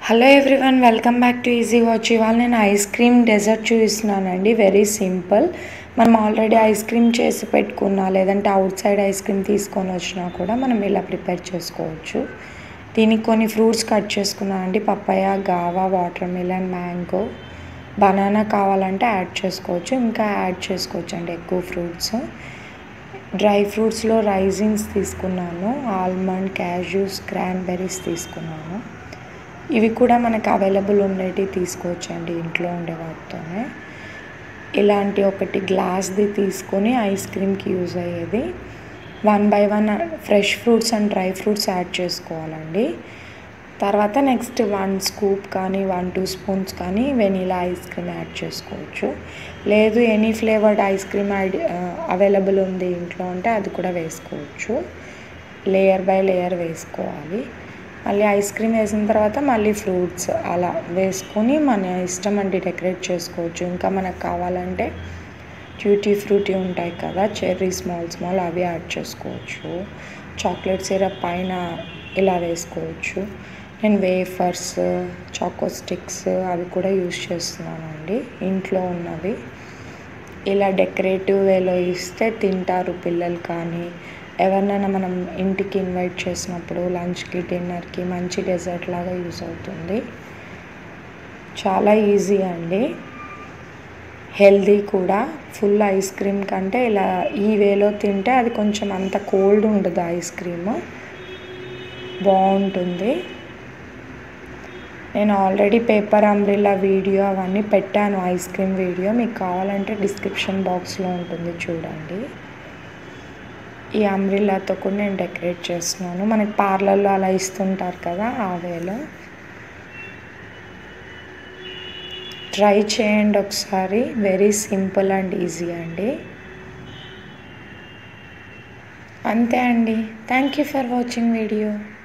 hello everyone welcome back to easy watch ఇవాళ నేను ice cream dessert చూపిస్తున్నానండి very simple మనం ఆల్రెడీ ఐస్ క్రీమ్ చేసి పెట్టుకున్నా లేదంటే అవుట్ సైడ్ ఐస్ క్రీమ్ తీసుకొని వచ్చినా కూడా మనం ఇలా ప్రిపేర్ చేసుకోవచ్చు దీనికి కొన్ని ఫ్రూట్స్ కట్ చేసుకున్నా అండి papaya guava watermelon mango banana కావాలంటే యాడ్ చేసుకోవచ్చు ఇంకా యాడ్ చేసుకోవచ్చు అండి ఎక్కువ ఫ్రూట్స్ డ్రై ఫ్రూట్స్లో రైజిన్స్ తీసుకున్నాను ఆల్మండ్ క్యాష్యూస్ క్రాన్బెర్రీస్ తీసుకున్నాను ఇవి కూడా మనకు అవైలబుల్ ఉండేవి తీసుకోవచ్చండి ఇంట్లో ఉండే వాటితోనే ఇలాంటి ఒకటి గ్లాస్ది తీసుకొని ఐస్ క్రీమ్కి యూజ్ అయ్యేది one by one fresh fruits and dry fruits add చేసుకోవాలండి తర్వాత నెక్స్ట్ వన్ స్కూప్ కానీ వన్ టూ స్పూన్స్ కానీ వెనీలా ఐస్ క్రీమ్ యాడ్ చేసుకోవచ్చు లేదు any flavoured ice cream add available ఉంది ఇంట్లో ఉంటే అది కూడా వేసుకోవచ్చు లేయర్ బై లేయర్ వేసుకోవాలి మళ్ళీ ఐస్ క్రీమ్ వేసిన తర్వాత మళ్ళీ ఫ్రూట్స్ అలా వేసుకొని మన ఇష్టం అండి డెకరేట్ చేసుకోవచ్చు ఇంకా మనకు కావాలంటే ట్యూటీ ఫ్రూటీ ఉంటాయి కదా చెర్రీ స్మాల్ స్మాల్ అవి యాడ్ చేసుకోవచ్చు చాక్లెట్ సిరప్ పైన ఇలా వేసుకోవచ్చు నేను వేఫర్స్ చాకో స్టిక్స్ అవి కూడా యూస్ చేస్తున్నానండి ఇంట్లో ఉన్నవి ఇలా డెకరేటివ్ వేలో ఇస్తే తింటారు పిల్లలు కానీ ఎవరినైనా మనం ఇంటికి ఇన్వైట్ చేసినప్పుడు లంచ్కి డిన్నర్కి మంచి డెజర్ట్ లాగా యూస్ అవుతుంది చాలా ఈజీ అండి హెల్దీ కూడా ఫుల్ ఐస్ క్రీమ్ కంటే ఇలా ఈ వేలో తింటే అది కొంచెం అంత కోల్డ్ ఉండదు ఐస్ క్రీమ్ బాగుంటుంది నేను ఆల్రెడీ పేపర్ అంబ్రిల్లా వీడియో అవన్నీ పెట్టాను ఐస్ క్రీమ్ వీడియో మీకు కావాలంటే డిస్క్రిప్షన్ బాక్స్లో ఉంటుంది చూడండి ఈ అంబ్రిల్లాతో కూడా నేను డెకరేట్ చేస్తున్నాను మనకి పార్లర్లో అలా ఇస్తుంటారు కదా ఆ వేలో ట్రై చేయండి ఒకసారి వెరీ సింపుల్ అండ్ ఈజీ అండి అంతే అండి thank you for watching video